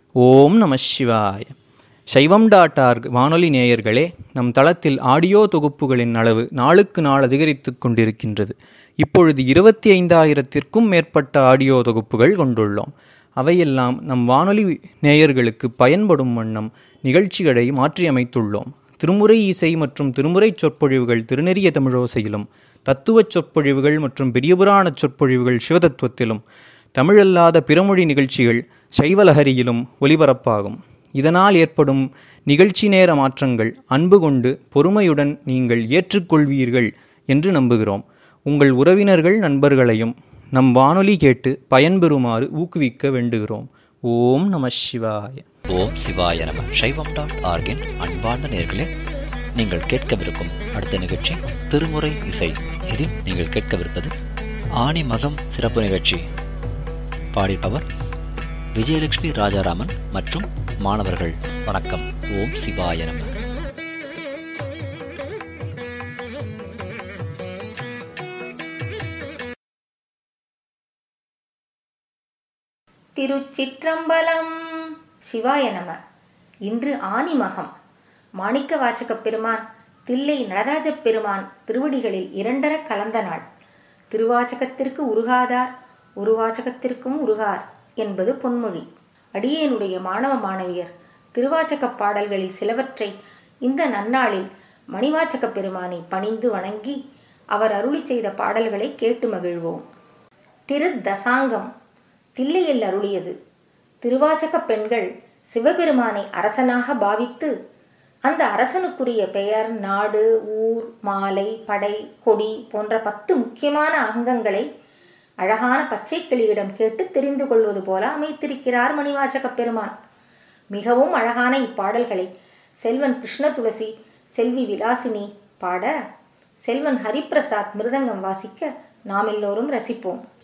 ஓம் நம சிவாய சைவம் டாட் ஆர்க் வானொலி நேயர்களே நம் தளத்தில் ஆடியோ தொகுப்புகளின் அளவு நாளுக்கு நாள் அதிகரித்து கொண்டிருக்கின்றது இப்பொழுது இருபத்தி ஐந்தாயிரத்திற்கும் மேற்பட்ட ஆடியோ தொகுப்புகள் கொண்டுள்ளோம் அவையெல்லாம் நம் வானொலி நேயர்களுக்கு பயன்படும் வண்ணம் நிகழ்ச்சிகளை மாற்றியமைத்துள்ளோம் திருமுறை இசை மற்றும் திருமுறை சொற்பொழிவுகள் திருநெறிய தமிழோசையிலும் தத்துவச் சொற்பொழிவுகள் மற்றும் பெரியபுராணச் சொற்பொழிவுகள் சிவதத்துவத்திலும் தமிழல்லாத பிறமொழி நிகழ்ச்சிகள் சைவலஹரியிலும் ஒலிபரப்பாகும் இதனால் ஏற்படும் நிகழ்ச்சி நேர மாற்றங்கள் அன்பு கொண்டு பொறுமையுடன் நீங்கள் ஏற்றுக்கொள்வீர்கள் என்று நம்புகிறோம் உங்கள் உறவினர்கள் நண்பர்களையும் நம் வானொலி கேட்டு பயன்பெறுமாறு ஊக்குவிக்க வேண்டுகிறோம் ஓம் நம சிவாய ஓம் சிவாய நம சைவம் டாட் ஆர்கின் அன்பார்ந்த நேர்களே நீங்கள் கேட்கவிருக்கும் அடுத்த நிகழ்ச்சி திருமுறை இசை இதில் நீங்கள் கேட்கவிருப்பது ஆணி மகம் சிறப்பு நிகழ்ச்சி பாடிப்பவர் விஜயலட்சுமி ராஜாராமன் மற்றும் மாணவர்கள் வணக்கம் ஓம் சிவாய நம திருச்சிற்றம்பலம் சிவாய நம இன்று ஆனிமகம் மாணிக்க வாசகப் பெருமான் தில்லை நடராஜப் பெருமான் திருவடிகளில் இரண்டர கலந்த நாள் திருவாசகத்திற்கு உருகாதார் ஒரு வாசகத்திற்கும் உருகார் என்பது பொன்மொழி அடியேனுடைய மாணவ மாணவியர் திருவாசகப் பாடல்களில் சிலவற்றை இந்த நன்னாளில் மணிவாசகப் பெருமானை பணிந்து வணங்கி அவர் அருளி செய்த பாடல்களை கேட்டு மகிழ்வோம் திரு தசாங்கம் தில்லையில் அருளியது திருவாச்சக பெண்கள் சிவபெருமானை அரசனாக பாவித்து அந்த அரசனுக்குரிய பெயர் நாடு ஊர் மாலை படை கொடி போன்ற பத்து முக்கியமான அங்கங்களை அழகான பச்சை கிளியிடம் கேட்டு தெரிந்து கொள்வது போல அமைத்திருக்கிறார் மணிவாச்சக பெருமான் மிகவும் அழகான இப்பாடல்களை செல்வன் கிருஷ்ண துளசி செல்வி விலாசினி பாட செல்வன் ஹரிப்பிரசாத் மிருதங்கம் வாசிக்க நாம் எல்லோரும் ரசிப்போம்